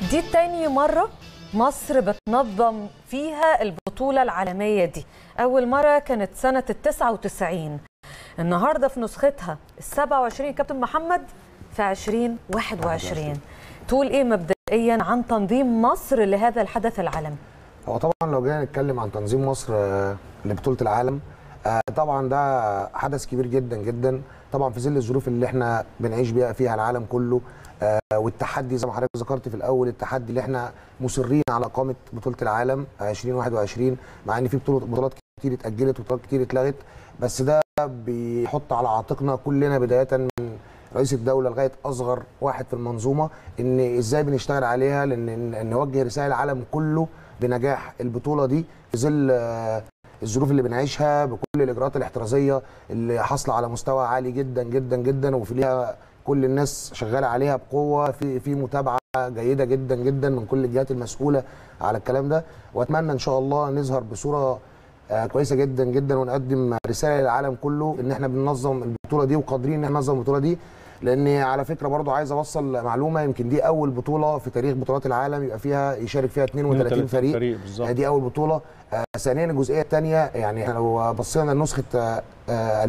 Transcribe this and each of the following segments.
دي تاني مرة مصر بتنظم فيها البطولة العالمية دي أول مرة كانت سنة التسعة وتسعين النهاردة في نسختها السبعة وعشرين كابتن محمد في عشرين واحد وعشرين تقول إيه مبدئيا عن تنظيم مصر لهذا الحدث العالمي هو طبعا لو جينا نتكلم عن تنظيم مصر آه، لبطوله العالم آه، طبعا ده حدث كبير جدا جدا طبعا في ظل الظروف اللي احنا بنعيش بيها فيها العالم كله آه، والتحدي زي ما حضرتك ذكرت في الاول التحدي اللي احنا مصرين على اقامه بطوله العالم 2021 مع ان في بطولة- بطولات كتير اتاجلت وبطولات كتير اتلغت بس ده بيحط على عاتقنا كلنا بدايه من رئيس الدوله لغايه اصغر واحد في المنظومه ان ازاي بنشتغل عليها لان إن نوجه رسائل العالم كله بنجاح البطوله دي في ظل آه، الظروف اللي بنعيشها بكل الاجراءات الاحترازيه اللي حاصله على مستوى عالي جدا جدا جدا وفي ليها كل الناس شغاله عليها بقوه في في متابعه جيده جدا جدا من كل الجهات المسؤوله على الكلام ده واتمنى ان شاء الله نظهر بصوره آه، كويسه جدا جدا ونقدم رساله للعالم كله ان احنا بننظم البطوله دي وقادرين ان احنا ننظم البطوله دي لان على فكره برضو عايز اوصل معلومه يمكن دي اول بطوله في تاريخ بطولات العالم يبقى فيها يشارك فيها 32 فريق فريق بالظبط دي اول بطوله آه، ثانيا الجزئيه الثانيه يعني احنا لو بصينا لنسخه آه، آه،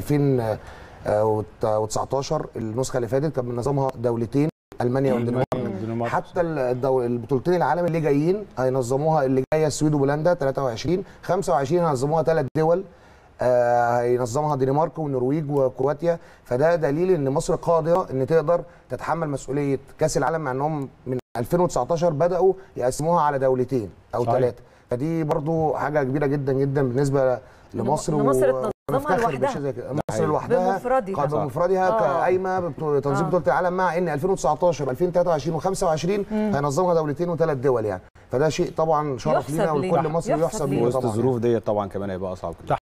2019 النسخه اللي فاتت كان بنظامها دولتين المانيا والدنمارك الدنمارك. حتى الدول البطولتين العالم اللي جايين هينظموها اللي جايه السويد وبولندا 23 25 هينظموها ثلاث دول آه، هينظمها دنمارك والنرويج وكرواتيا فده دليل ان مصر قادره ان تقدر تتحمل مسؤوليه كاس العالم مع انهم من 2019 بداوا يقسموها على دولتين او صحيح. ثلاثه فدي برضو حاجه كبيره جدا جدا بالنسبه لمصر إن مصر و- تنظمها ونفتخر لوحدها. بشيء زي كده مصر حقيقي. لوحدها بمفردها. قا- صح. بمفردها آه. كقايمه ببطو- تنظيم آه. بطوله العالم مع ان 2019 2023 و25 هينظمها دولتين وثلاث دول يعني فده شيء طبعا شرف يحسب لينا ليه. ولكل مصر يحسب يحسب ليه. ليه وسط طبعا الظروف ديت طبعا كمان هيبقى اصعب كتير